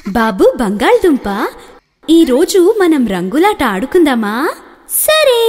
బాబు బంగాళదుంప ఈరోజు మనం రంగులాట ఆడుకుందామా సరే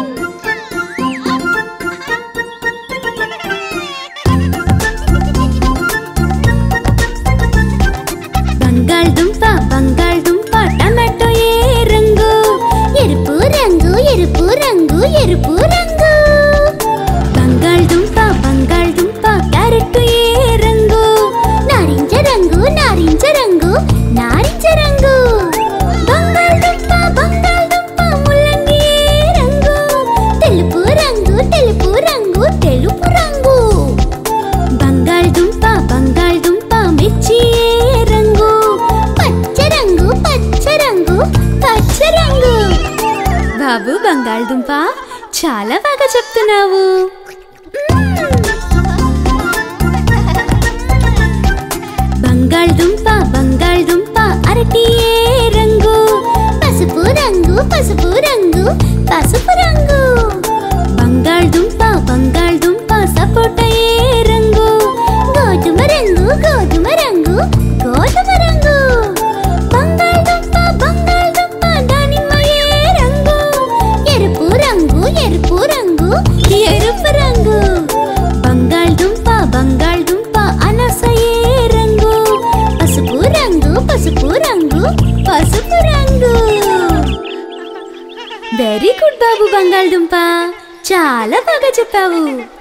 బంగాళదుంప బంగాళదుంప టమాటో ఏ రంగు ఎరుపు రంగు ఎరుపు రంగు ఎరుపు రంగు బంగాళదుంప బంగాళదుంప క్యారెట్ ఏ రంగు నారింజ రంగు నారింజ రంగు నారింజ రంగు బంగాళదుంప బంగాళదుంప ముల్లంగి ఏ రంగు తెలుపు రంగు తెలుపు రంగు తెలుపు రంగు బంగాళదుంప బంగాళదుంప మిర్చి ఏ రంగు పచ్చ రంగు పచ్చ రంగు పచ్చ రంగు బాబు బంగాళదుంప చాలా బాగా చెప్తున్నావు బంగాళదుంప బంగాళదుంప అరటి ఏ రంగు పసుపు రంగు పసుపు రంగు పసుపు రంగు బంగాళదుంప బంగాళదుంప సపోటా ఏ రంగు గోధుమ రంగు గోధుమ రంగు గోధుమ రంగు బంగాళదుంప బంగాళదుంప దానిమ్మ ఏ రంగు ఎరుపు రంగు ఎరుపు రంగు ఎరుపు రంగు బంగాళదుంప బంగాళదుంప అనాస ఏ రంగు పసుపు రంగు పసుపు రంగు పసుపు రంగు వెరీ గుడ్ బాబు బంగాళదుంప చాలా బాగా చెప్పావు